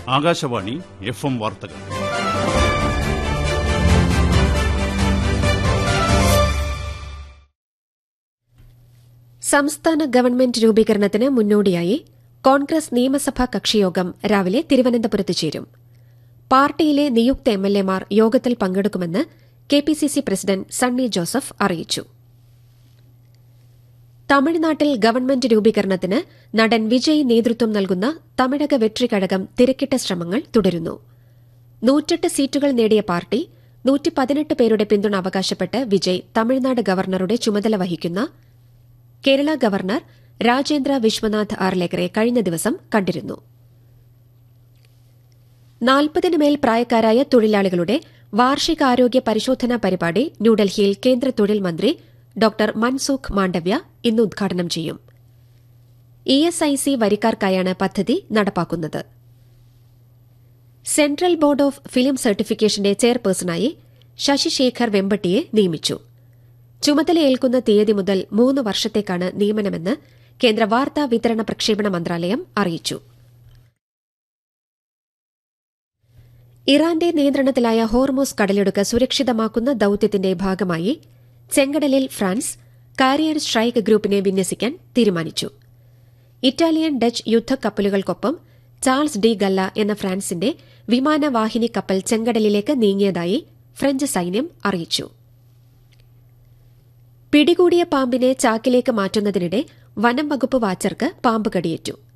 Akashvani F M വാർത്തകൾ സംസ്ഥാന government രൂപീകരണത്തിന് മുന്നോടിയായി കോൺഗ്രസ് നിയമസഭാ കക്ഷിയോഗം രാവിലെ തിരുവനന്തപുരത്ത് ചേരും പാർട്ടിയിലെ നിയുക്ത എംഎൽഎമാർ യോഗത്തിൽ പങ്കെടുക്കുമെന്ന് കെപിസിസി പ്രസിഡന്റ് സണ്ണി ജോസഫ് അറിയിച്ചു തമിഴ്നാട്ടിൽ ഗവൺമെന്റ് രൂപീകരണത്തിന് നടൻ വിജയ് നേതൃത്വം നൽകുന്ന തമിഴക വെട്രിക്കഴകം തിരക്കിട്ട ശ്രമങ്ങൾ തുടരുന്നു നൂറ്റെട്ട് സീറ്റുകൾ നേടിയ പാർട്ടി നൂറ്റി പതിനെട്ട് പേരുടെ പിന്തുണ അവകാശപ്പെട്ട് വിജയ് തമിഴ്നാട് ഗവർണറുടെ ചുമതല വഹിക്കുന്ന കേരള ഗവർണർ രാജേന്ദ്ര വിശ്വനാഥ് ആർലേക്കറെ കഴിഞ്ഞ ദിവസം കണ്ടിരുന്നു നാൽപ്പതിന് മേൽ പ്രായക്കാരായ തൊഴിലാളികളുടെ വാർഷികാരോഗ്യ പരിശോധനാ പരിപാടി ന്യൂഡൽഹിയിൽ കേന്ദ്ര തൊഴിൽ മന്ത്രി ഡോക്ടർ മൻസുഖ് മാണ്ഡവ്യ ഇന്ന് ഉദ്ഘാടനം ചെയ്യും ഇഎസ്ഐസി വരിക്കാർക്കായാണ് പദ്ധതി നടപ്പാക്കുന്നത് സെൻട്രൽ ബോർഡ് ഓഫ് ഫിലിം സർട്ടിഫിക്കേഷന്റെ ചെയർപേഴ്സണായി ശശിശേഖർ വെമ്പട്ടിയെ നിയമിച്ചു ചുമതലയേൽക്കുന്ന തീയതി മുതൽ മൂന്ന് വർഷത്തേക്കാണ് നിയമനമെന്ന് കേന്ദ്ര വാർത്താ വിതരണ പ്രക്ഷേപണ മന്ത്രാലയം അറിയിച്ചു ഇറാന്റെ നിയന്ത്രണത്തിലായ ഹോർമോസ് കടലിടുക്ക് സുരക്ഷിതമാക്കുന്ന ദൌത്യത്തിന്റെ ഭാഗമായി ചെങ്കടലിൽ ഫ്രാൻസ് കാരിയർ സ്ട്രൈക്ക് ഗ്രൂപ്പിനെ വിന്യസിക്കാൻ തീരുമാനിച്ചു ഇറ്റാലിയൻ ഡച്ച് യുദ്ധക്കപ്പലുകൾക്കൊപ്പം ചാൾസ് ഡി ഗല്ല എന്ന ഫ്രാൻസിന്റെ വിമാനവാഹിനി കപ്പൽ ചെങ്കടലിലേക്ക് നീങ്ങിയതായി ഫ്രഞ്ച് സൈന്യം അറിയിച്ചു പിടികൂടിയ പാമ്പിനെ ചാക്കിലേക്ക് മാറ്റുന്നതിനിടെ വനം വകുപ്പ് വാച്ചർക്ക് പാമ്പ് കടിയേറ്റു